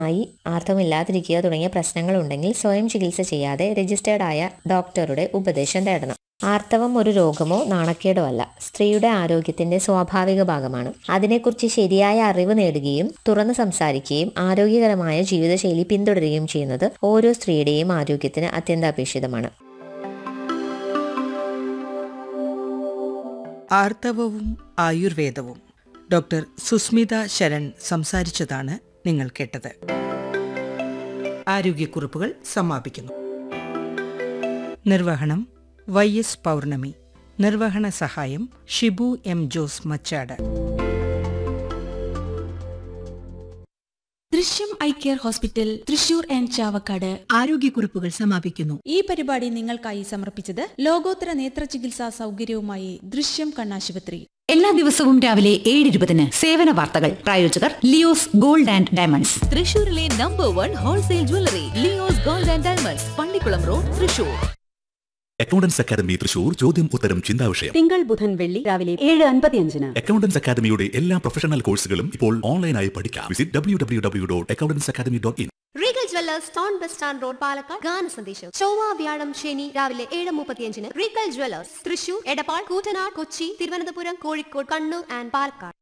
ആയി ആർത്തവമില്ലാതിരിക്കുക തുടങ്ങിയ പ്രശ്നങ്ങളുണ്ടെങ്കിൽ സ്വയം ചികിത്സ ചെയ്യാതെ രജിസ്റ്റേർഡ് ആയ ഡോക്ടറുടെ ഉപദേശം തേടണം ആർത്തവം ഒരു രോഗമോ നാണക്കേടോ അല്ല സ്ത്രീയുടെ ആരോഗ്യത്തിന്റെ സ്വാഭാവിക ഭാഗമാണ് അതിനെക്കുറിച്ച് ശരിയായ അറിവ് നേടുകയും തുറന്ന് സംസാരിക്കുകയും ആരോഗ്യകരമായ ജീവിതശൈലി പിന്തുടരുകയും ചെയ്യുന്നത് ഓരോ സ്ത്രീയുടെയും ആരോഗ്യത്തിന് അത്യന്താപേക്ഷിതമാണ് ആർത്തവവും ആയുർവേദവും ഡോക്ടർ സുസ്മിത ശരൺ സംസാരിച്ചതാണ് നിങ്ങൾ കേട്ടത് ആരോഗ്യക്കുറിപ്പുകൾ സമാപിക്കുന്നു നിർവഹണം വൈ എസ് പൗർണമി നിർവഹണ സഹായം Shibu M Jose Machad Drishyam eye care hospital Thrissur and Chavakkad ആരോഗ്യക്കുറിപ്പുകൾ സമാപിക്കുന്നു ഈ പരിപാടി നിങ്ങൾക്കായി സമർപ്പിച്ചത് ലോകോത്തര നേത്ര ചികിത്സാ സൗകര്യവുമായി ദൃശ്യം കണ്ണാശുപത്രി എല്ലാ ദിവസവും രാവിലെ ഏഴ് ഇരുപതിന് സേവന വാർത്തകൾ പ്രായോജകർ ലിയോസ് ഗോൾഡ് ആൻഡ് ഡയമണ്ട്സ് തൃശൂരിലെ number one wholesale jewellery Leo's gold and diamonds Pallikkulam road Thrissur accountants academy Thrissur ചോദ്യം ഉത്തരം ചിന്താവിഷയം തിങ്കൾ ബുധൻ വെള്ളി രാവിലെ ഏഴ് അൻപത്തിയഞ്ചിന് അക്കൗണ്ടൻസ് അക്കാദമിയുടെ എല്ലാ പ്രൊഫഷണൽ കോഴ്സുകളും ഇപ്പോൾ ഓൺലൈനായി പഠിക്കാം visit W W W dot accountants academy dot in Regal jewellers town bus stand road Palakkad ഗാന സന്ദേശം ചൊവ്വ വ്യാഴം ശനി രാവിലെ ഏഴ് മുപ്പത്തിയഞ്ചിന് Regal jewellers Thrissur Edappal Koottanad Kochi Thiruvananthapuram Kozhikode Kannur and Palakkad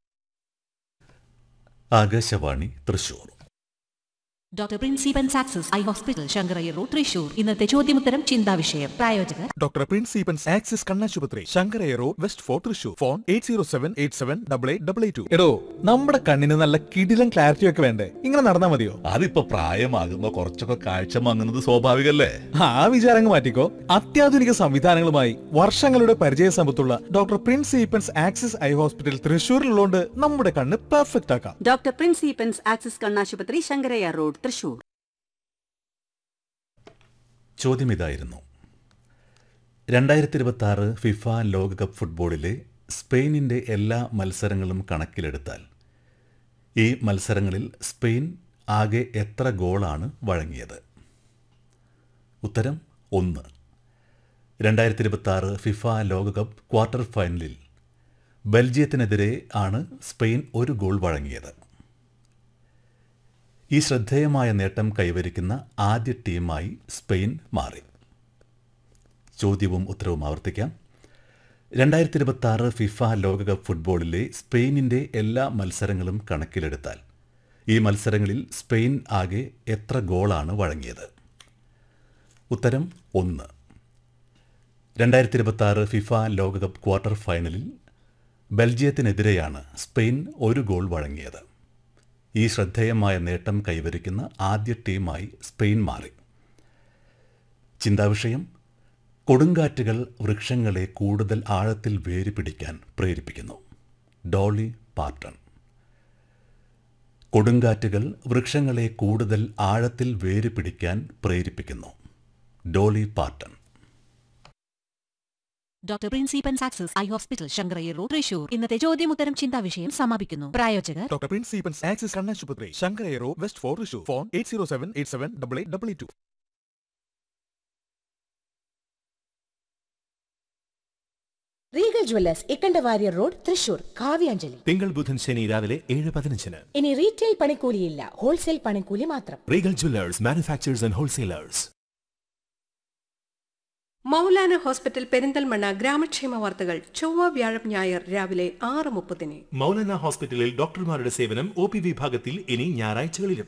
Akashvani Thrissur doctor പ്രിൻസിപ്പൻ സാക്സസ് eye hospital Sankarayya road Thrissur ഇന്നത്തെ ചോദ്യമുത്തരം ചിന്താവിഷയം പ്രായോജകർ ഡോക്ടർ പ്രിൻസിപ്പൻസ് ആക്സിസ് കണ്ണാശുപത്രി Sankaraya road west fort Thrissur phone eight zero seven eight seven double eight double eight two എടോ നമ്മുടെ കണ്ണിന് നല്ല കിടിലം ക്ലാരിറ്റി ഒക്കെ വേണ്ടേ ഇങ്ങനെ നടന്നാ മതിയോ അതിപ്പോ പ്രായമാകുമ്പോ കുറച്ചൊക്കെ കാഴ്ച മങ്ങുന്നത് സ്വാഭാവികല്ലേ ആ വിചാരങ്ങൾ മാറ്റിക്കോ അത്യാധുനിക സംവിധാനങ്ങളുമായി വർഷങ്ങളുടെ പരിചയ സമ്പത്തുള്ള ഡോക്ടർ പ്രിൻസിപ്പൻസ് ആക്സിസ് ഐ ഹോസ്പിറ്റൽ തൃശൂരിലുള്ളതുകൊണ്ട് നമ്മുടെ കണ്ണ് പെർഫെക്റ്റ് ആക്കാം ഡോക്ടർ പ്രിൻസിപ്പൻസ് ആക്സിസ് കണ്ണാശുപത്രി ശങ്കരയ്യ റോഡ് തൃശൂർ ചോദ്യം ഇതായിരുന്നു രണ്ടായിരത്തി ഇരുപത്തി ആറ് ഫിഫ ലോകകപ്പ് ഫുട്ബോളിലെ സ്പെയിനിന്റെ എല്ലാ മത്സരങ്ങളും കണക്കിലെടുത്താൽ ഈ മത്സരങ്ങളിൽ സ്പെയിൻ ആകെ എത്ര ഗോളാണ് വഴങ്ങിയത് ഉത്തരം ഒന്ന് രണ്ടായിരത്തി ഇരുപത്തി ആറ് ഫിഫ ലോകകപ്പ് ക്വാർട്ടർ ഫൈനലിൽ ബെൽജിയത്തിനെതിരെ ആണ് സ്പെയിൻ ഒരു ഗോൾ വഴങ്ങിയത് ഈ ശ്രദ്ധേയമായ നേട്ടം കൈവരിക്കുന്ന ആദ്യ ടീമായി സ്പെയിൻ മാറി ചോദ്യവും ഉത്തരവും ആവർത്തിക്കാം രണ്ടായിരത്തി ഇരുപത്തി ആറ് ഫിഫ ലോകകപ്പ് ഫുട്ബോളിലെ സ്പെയിനിൻ്റെ എല്ലാ മത്സരങ്ങളും കണക്കിലെടുത്താൽ ഈ മത്സരങ്ങളിൽ സ്പെയിൻ ആകെ എത്ര ഗോളാണ് വഴങ്ങിയത് ഉത്തരം ഒന്ന് രണ്ടായിരത്തി ഇരുപത്തി ആറ് ഫിഫ ലോകകപ്പ് ക്വാർട്ടർ ഫൈനലിൽ ബെൽജിയത്തിനെതിരെയാണ് സ്പെയിൻ ഒരു ഗോൾ വഴങ്ങിയത് ഈ ശ്രദ്ധേയമായ നേട്ടം കൈവരിക്കുന്ന ആദ്യ ടീമായി സ്പെയിൻ മാറി ചിന്താവിഷയം കൊടുങ്കാറ്റുകൾ വൃക്ഷങ്ങളെ കൂടുതൽ ആഴത്തിൽ വേര് പിടിക്കാൻ പ്രേരിപ്പിക്കുന്നു ഡോളി പാർട്ടൺ കൊടുങ്കാറ്റുകൾ വൃക്ഷങ്ങളെ കൂടുതൽ ആഴത്തിൽ വേര് പിടിക്കാൻ പ്രേരിപ്പിക്കുന്നു ഡോളി പാർട്ടൺ ഡോക്ടർ പ്രിൻസിപ്പൻ സാക്സസ് eye hospital Sankarayya road Thrissur ഇന്നത്തെ ചോദ്യമുത്തരം ചിന്താവിഷയം സമാപിക്കുന്നു പ്രായോജകർ ഡോക്ടർ പ്രിൻസിപ്പൻസ് ആക്സിസ് കണ്ണാശുപത്രി Sankaraya road west fort Thrissur phone eight zero seven eight seven double eight double eight two Regal jewellers Ikkandawarrier road Thrissur Kavyanjali തിങ്കൾ ബുധൻ ശനി രാവിലെ ഏഴ് പതിനഞ്ചിന് ഇനി റീറ്റെയിൽ പണിക്കൂലിയില്ല ഹോൾസെയിൽ പണിക്കൂലി മാത്രം Regal jewellers manufacturers and wholesalers Moulana hospital Perinthalmanna ഗ്രാമക്ഷേമ വാർത്തകൾ ചൊവ്വ വ്യാഴം ഞായർ രാവിലെ ആറ് മുപ്പതിന് മൗലാന ഹോസ്പിറ്റലിൽ ഡോക്ടർമാരുടെ സേവനം ഒ പി വിഭാഗത്തിൽ ഇനി ഞായറാഴ്ചകളിലും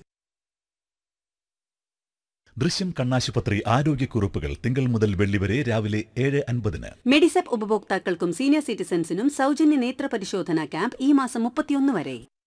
ദൃശ്യം കണ്ണാശുപത്രി ആരോഗ്യക്കുറിപ്പുകൾ തിങ്കൾ മുതൽ വെള്ളി വരെ രാവിലെ ഏഴ് അൻപതിന് മെഡിസെപ്പ് ഉപഭോക്താക്കൾക്കും സീനിയർ സിറ്റിസൺസിനും സൗജന്യ നേത്ര പരിശോധന ക്യാമ്പ് ഈ മാസം മുപ്പത്തിയൊന്ന് വരെ